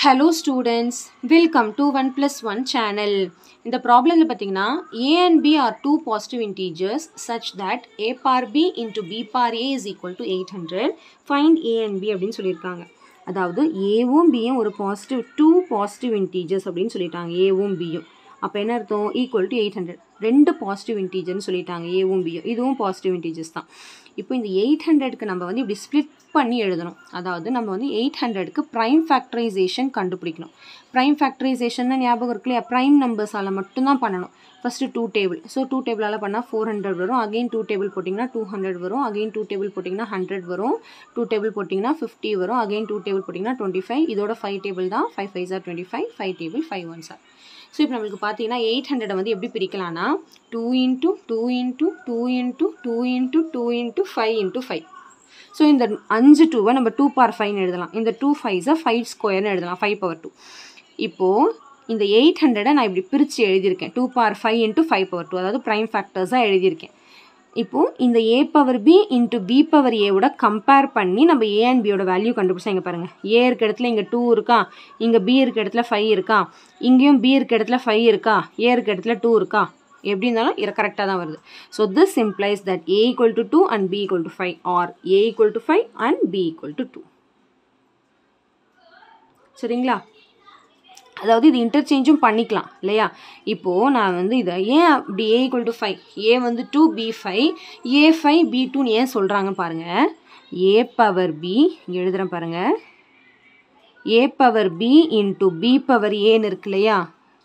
hello students welcome to one plus one channel இந்த ப்ராப்ளமில் பார்த்தீங்கன்னா a and b are two positive integers such that a bar b into b bar a is equal to eight hundred find a and b அப்படின்னு சொல்லியிருக்காங்க அதாவது ஏவும் பியும் ஒரு positive two positive integers அப்படின்னு சொல்லிட்டாங்க ஏவும் பியும் அப்போ என்ன அர்த்தம் ஈக்குவல் டு எயிட் ஹண்ட்ரட் ரெண்டு பாசிட்டிவ் இன்டீஜர்னு சொல்லிட்டாங்க ஏவும் பியும் இதுவும் பாசிட்டிவ் இன்டீஜர்ஸ் தான் இப்போ இந்த எயிட் ஹண்ட்ரட்க்கு நம்ம வந்து இப்படி ஸ்ப்ளிட் பண்ணி எழுதணும் அதாவது நம்ம வந்து எயிட் ஹண்ட்ரட்க்கு ப்ரைம் ஃபேக்டரைசேஷன் கண்டுபிடிக்கணும் ப்ரைம் ஃபேக்டரைசேஷன் ஞாபகம் இருக்கு இல்லையா ப்ரைம் நம்பர்ஸால் மட்டும்தான் பண்ணணும் first two table so two டேபிளால் பண்ணால் ஃபோர் ஹண்ட்ரட் வரும் அகைன் டூ டேபிள் போட்டிங்கன்னா டூ ஹண்ட்ரட் வரும் அகைன் டூ டேபிள் போட்டிங்கன்னா ஹண்ட்ரட் வரும் டூ டேபிள் போட்டிங்கன்னா ஃபிஃப்டி வரும் அகைன் டூ டேபிள் போட்டிங்கன்னா டுவெண்ட்டி ஃபைவ் இதோட ஃபைவ் டேபிள் தான் five five sir twenty five five table five one sir so இப்போ நம்மளுக்கு பார்த்தீங்கன்னா எயிட் ஹண்ட்ரடை வந்து எப்படி பிரிக்கலாம்னா two into two into two into two into two into five into ஃபைவ் ஸோ இந்த அஞ்சு டூவை நம்ம டூ பார் ஃபைவ்னு எழுதலாம் இந்த டூ ஃபைவ்ஸை ஃபைவ் ஸ்கொயர்னு எழுதலாம் ஃபைவ் பவர் டூ இப்போது இந்த எயிட் ஹண்ட்ரடை நான் இப்படி பிரித்து எழுதியிருக்கேன் two bar five into five power two அதாவது ப்ரைம் ஃபேக்டர்ஸாக எழுதியிருக்கேன் இப்போது இந்த a power b into b power ஏவோட கம்பேர் பண்ணி நம்ம ஏ அண்ட் பியோட வேல்யூ கண்டுபிடிச்சா இங்கே பாருங்கள் ஏ இருக்க இடத்துல இங்கே டூ இருக்கா இங்கே பி இருக்க இடத்துல ஃபைவ் இருக்கா இங்கேயும் பி இருக்க இடத்துல ஃபைவ் இருக்கா ஏ இருக்க இடத்துல டூ இருக்கா எப்படி இருந்தாலும் இது கரெக்டாக தான் வருது so this implies that a equal to two and b equal to five or a equal to five and b equal to two சரிங்களா அதாவது இது இன்டர்சேஞ்சும் பண்ணிக்கலாம் இல்லையா இப்போது நான் வந்து இதை ஏன் அப்படி a equal to five a வந்து two b five a five b டூன்னு ஏன் சொல்கிறாங்க பாருங்கள் ஏ பவர் பி இங்கே எழுதுகிறேன் பாருங்கள் a power b into b power ஏன்னு இருக்கு இல்லையா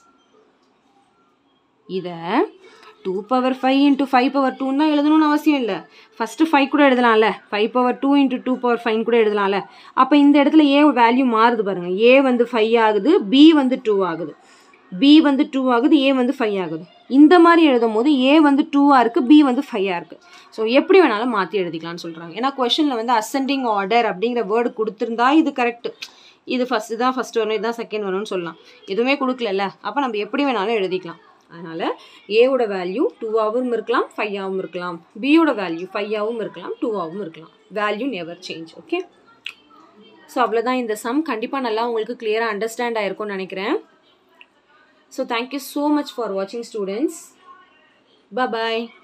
இதை two power five into five power டூன்னு தான் எழுதணும்னு அவசியம் இல்லை ஃபஸ்ட்டு ஃபைவ் கூட எழுதலாம்ல five power two into two power five கூட எழுதலாம்ல அப்போ இந்த இடத்துல ஏ வேல்யூ மாறுது பாருங்கள் ஏ வந்து ஃபைவ் ஆகுது பி வந்து டூ ஆகுது பி வந்து டூ ஆகுது ஏ வந்து ஃபைவ் ஆகுது இந்த மாதிரி எழுதும் போது ஏ வந்து டூவாக இருக்குது பி வந்து ஃபைவாக இருக்குது ஸோ எப்படி வேணாலும் மாற்றி எழுதிக்கலாம்னு சொல்கிறாங்க ஏன்னா கொஷனில் வந்து அசெண்டிங் ஆர்டர் அப்படிங்கிற வேர்டு கொடுத்துருந்தா இது கரெக்டு இது ஃபஸ்ட்டு தான் ஃபஸ்ட் வரணும் இதுதான் செகண்ட் வரணும்னு சொல்லலாம் எதுவுமே கொடுக்கலல்ல அப்போ நம்ம எப்படி வேணாலும் எழுதிக்கலாம் அதனால் ஏவோட வேல்யூ டூவாகவும் இருக்கலாம் ஃபைவாகவும் இருக்கலாம் பியோட வேல்யூ ஃபைவாகவும் இருக்கலாம் டூவாகவும் இருக்கலாம் value never change okay so அவ்வளோதான் இந்த சம் கண்டிப்பாக நல்லா உங்களுக்கு கிளியராக அண்டர்ஸ்டாண்ட் ஆயிருக்கும்னு நினைக்கிறேன் so thank you so much for வாட்சிங் ஸ்டூடெண்ட்ஸ் பாய்